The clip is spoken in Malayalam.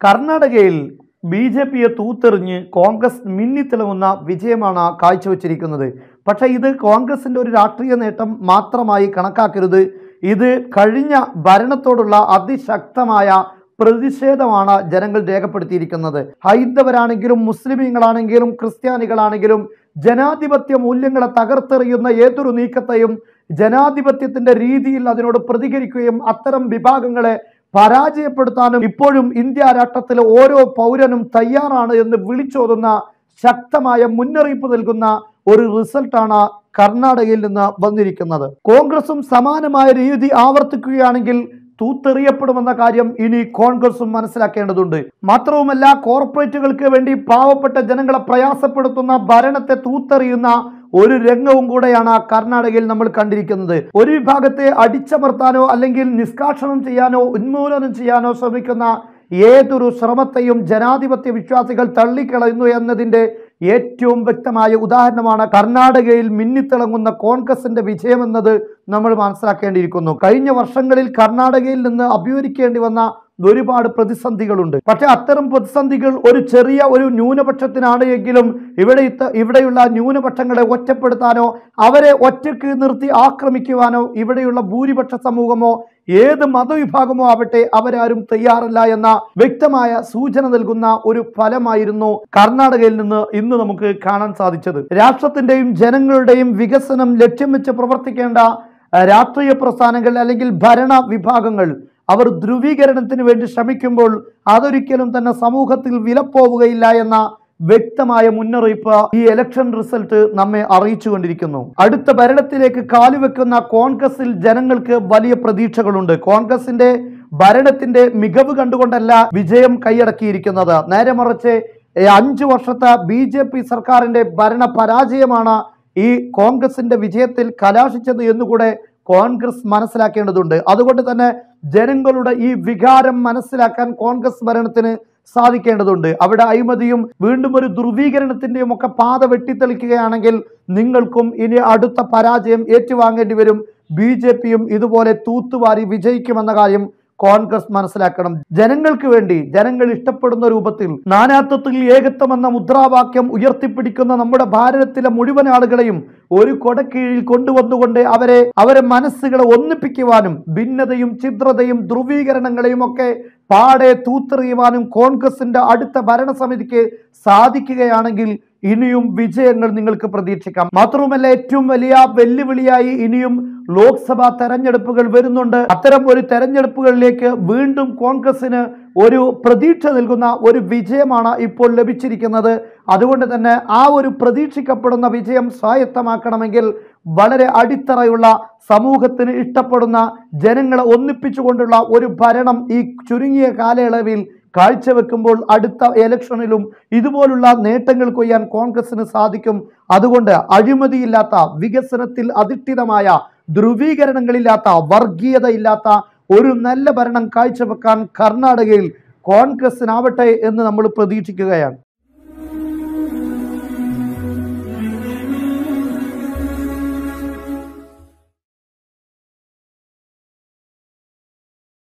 കർണാടകയിൽ ബി ജെ പിയെ തൂത്തെറിഞ്ഞ് കോൺഗ്രസ് മിന്നിത്തിളങ്ങുന്ന വിജയമാണ് കാഴ്ചവെച്ചിരിക്കുന്നത് പക്ഷേ ഇത് കോൺഗ്രസിൻ്റെ ഒരു രാഷ്ട്രീയ നേട്ടം മാത്രമായി കണക്കാക്കരുത് ഇത് കഴിഞ്ഞ ഭരണത്തോടുള്ള അതിശക്തമായ പ്രതിഷേധമാണ് ജനങ്ങൾ രേഖപ്പെടുത്തിയിരിക്കുന്നത് ഹൈന്ദവരാണെങ്കിലും മുസ്ലിമീങ്ങളാണെങ്കിലും ക്രിസ്ത്യാനികളാണെങ്കിലും ജനാധിപത്യ മൂല്യങ്ങളെ തകർത്തെറിയുന്ന ഏതൊരു നീക്കത്തെയും ജനാധിപത്യത്തിന്റെ രീതിയിൽ അതിനോട് പ്രതികരിക്കുകയും അത്തരം വിഭാഗങ്ങളെ പരാജയപ്പെടുത്താനും ഇപ്പോഴും ഇന്ത്യ രാഷ്ട്രത്തിലെ ഓരോ പൗരനും തയ്യാറാണ് എന്ന് വിളിച്ചോതുന്ന ശക്തമായ മുന്നറിയിപ്പ് നൽകുന്ന ഒരു റിസൾട്ടാണ് കർണാടകയിൽ നിന്ന് വന്നിരിക്കുന്നത് കോൺഗ്രസും സമാനമായ രീതി ആവർത്തിക്കുകയാണെങ്കിൽ തൂത്തെറിയപ്പെടുമെന്ന കാര്യം ഇനി കോൺഗ്രസും മനസ്സിലാക്കേണ്ടതുണ്ട് മാത്രവുമല്ല കോർപ്പറേറ്റുകൾക്ക് വേണ്ടി പാവപ്പെട്ട ജനങ്ങളെ പ്രയാസപ്പെടുത്തുന്ന ഭരണത്തെ തൂത്തെറിയുന്ന ഒരു രംഗവും കൂടെയാണ് കർണാടകയിൽ നമ്മൾ കണ്ടിരിക്കുന്നത് ഒരു വിഭാഗത്തെ അടിച്ചമർത്താനോ അല്ലെങ്കിൽ നിഷ്കാഷണം ചെയ്യാനോ ഉന്മൂലനം ചെയ്യാനോ ശ്രമിക്കുന്ന ഏതൊരു ശ്രമത്തെയും ജനാധിപത്യ വിശ്വാസികൾ തള്ളിക്കളയുന്നു എന്നതിൻ്റെ ഏറ്റവും വ്യക്തമായ ഉദാഹരണമാണ് കർണാടകയിൽ മിന്നിത്തിളങ്ങുന്ന കോൺഗ്രസിന്റെ വിജയമെന്നത് നമ്മൾ മനസ്സിലാക്കേണ്ടിയിരിക്കുന്നു കഴിഞ്ഞ വർഷങ്ങളിൽ കർണാടകയിൽ നിന്ന് അഭിമുഖീകരിക്കേണ്ടി വന്ന ഒരുപാട് പ്രതിസന്ധികളുണ്ട് പക്ഷെ അത്തരം പ്രതിസന്ധികൾ ഒരു ചെറിയ ഒരു ന്യൂനപക്ഷത്തിനാണ് എങ്കിലും ഇവിടെ ഇത്ത- ഇവിടെയുള്ള ന്യൂനപക്ഷങ്ങളെ ഒറ്റപ്പെടുത്താനോ അവരെ ഒറ്റക്ക് നിർത്തി ആക്രമിക്കുവാനോ ഇവിടെയുള്ള ഭൂരിപക്ഷ സമൂഹമോ ഏത് മതവിഭാഗമോ ആവട്ടെ അവരാരും തയ്യാറല്ല എന്ന വ്യക്തമായ സൂചന നൽകുന്ന ഒരു ഫലമായിരുന്നു കർണാടകയിൽ നിന്ന് ഇന്ന് നമുക്ക് കാണാൻ സാധിച്ചത് രാഷ്ട്രത്തിന്റെയും ജനങ്ങളുടെയും വികസനം ലക്ഷ്യം വെച്ച് പ്രവർത്തിക്കേണ്ട അഹ് രാഷ്ട്രീയ പ്രസ്ഥാനങ്ങൾ അല്ലെങ്കിൽ ഭരണ വിഭാഗങ്ങൾ അവർ ധ്രുവീകരണത്തിന് വേണ്ടി ശ്രമിക്കുമ്പോൾ അതൊരിക്കലും തന്നെ സമൂഹത്തിൽ വിലപ്പോവുകയില്ല എന്ന വ്യക്തമായ മുന്നറിയിപ്പ് ഈ ഇലക്ഷൻ റിസൾട്ട് നമ്മെ അറിയിച്ചുകൊണ്ടിരിക്കുന്നു അടുത്ത ഭരണത്തിലേക്ക് കാലുവെക്കുന്ന കോൺഗ്രസിൽ ജനങ്ങൾക്ക് വലിയ പ്രതീക്ഷകളുണ്ട് കോൺഗ്രസിന്റെ ഭരണത്തിന്റെ മികവ് കണ്ടുകൊണ്ടല്ല വിജയം കൈയടക്കിയിരിക്കുന്നത് നേരെ മറിച്ച് ഏ, അഞ്ചു വർഷത്തെ ബി ജെ പി സർക്കാരിന്റെ ഭരണ പരാജയമാണ് ഈ കോൺഗ്രസിന്റെ വിജയത്തിൽ കലാശിച്ചത് എന്നുകൂടെ കോൺഗ്രസ് മനസ്സിലാക്കേണ്ടതുണ്ട് അതുകൊണ്ട് തന്നെ ജനങ്ങളുടെ ഈ വികാരം മനസ്സിലാക്കാൻ കോൺഗ്രസ് ഭരണത്തിന് സാധിക്കേണ്ടതുണ്ട് അവിടെ അഴിമതിയും വീണ്ടും ഒരു ധ്രുവീകരണത്തിന്റെയും ഒക്കെ പാത വെട്ടിത്തെളിക്കുകയാണെങ്കിൽ നിങ്ങൾക്കും ഇനി അടുത്ത പരാജയം ഏറ്റുവാങ്ങേണ്ടി വരും ബി ജെ പിയും ഇതുപോലെ തൂത്തുവാരി വിജയിക്കുമെന്ന കാര്യം കോൺഗ്രസ് മനസ്സിലാക്കണം ജനങ്ങൾക്ക് വേണ്ടി ജനങ്ങൾ ഇഷ്ടപ്പെടുന്ന രൂപത്തിൽ നാനാത്വത്തിൽ ഏകത്വം എന്ന മുദ്രാവാക്യം ഉയർത്തിപ്പിടിക്കുന്ന നമ്മുടെ ഭാരതത്തിലെ മുഴുവൻ ആളുകളെയും ഒരു കൊടക്കീഴിൽ കൊണ്ടുവന്നുകൊണ്ട് അവരെ അവരെ മനസ്സുകളെ ഒന്നിപ്പിക്കുവാനും ഭിന്നതയും ഛിദ്രതയും ധ്രുവീകരണങ്ങളെയും ഒക്കെ പാടെ തൂത്തെറിയുവാനും കോൺഗ്രസിന്റെ അടുത്ത ഭരണസമിതിക്ക് സാധിക്കുകയാണെങ്കിൽ ഇനിയും വിജയങ്ങൾ നിങ്ങൾക്ക് പ്രതീക്ഷിക്കാം മാത്രവുമല്ല ഏറ്റവും വലിയ വെല്ലുവിളിയായി ഇനിയും ലോക്സഭാ തെരഞ്ഞെടുപ്പുകൾ വരുന്നുണ്ട് അത്തരം ഒരു തെരഞ്ഞെടുപ്പുകളിലേക്ക് വീണ്ടും കോൺഗ്രസിന് ഒരു പ്രതീക്ഷ നൽകുന്ന ഒരു വിജയമാണ് ഇപ്പോൾ ലഭിച്ചിരിക്കുന്നത് അതുകൊണ്ട് തന്നെ ആ ഒരു പ്രതീക്ഷിക്കപ്പെടുന്ന വിജയം സ്വായത്തമാക്കണമെങ്കിൽ വളരെ അടിത്തറയുള്ള സമൂഹത്തിന് ഇഷ്ടപ്പെടുന്ന ജനങ്ങളെ ഒന്നിപ്പിച്ചുകൊണ്ടുള്ള ഒരു ഭരണം ഈ ചുരുങ്ങിയ കാലയളവിൽ കാഴ്ചവെക്കുമ്പോൾ അടുത്ത ഇലക്ഷനിലും ഇതുപോലുള്ള നേട്ടങ്ങൾ കൊയ്യാൻ കോൺഗ്രസിന് സാധിക്കും അതുകൊണ്ട് അഴിമതിയില്ലാത്ത വികസനത്തിൽ അധിഷ്ഠിതമായ ധ്രുവീകരണങ്ങളില്ലാത്ത വർഗീയതയില്ലാത്ത ഒരു നല്ല ഭരണം കാഴ്ചവെക്കാൻ കർണാടകയിൽ കോൺഗ്രസിനാവട്ടെ എന്ന് നമ്മൾ പ്രതീക്ഷിക്കുകയാണ്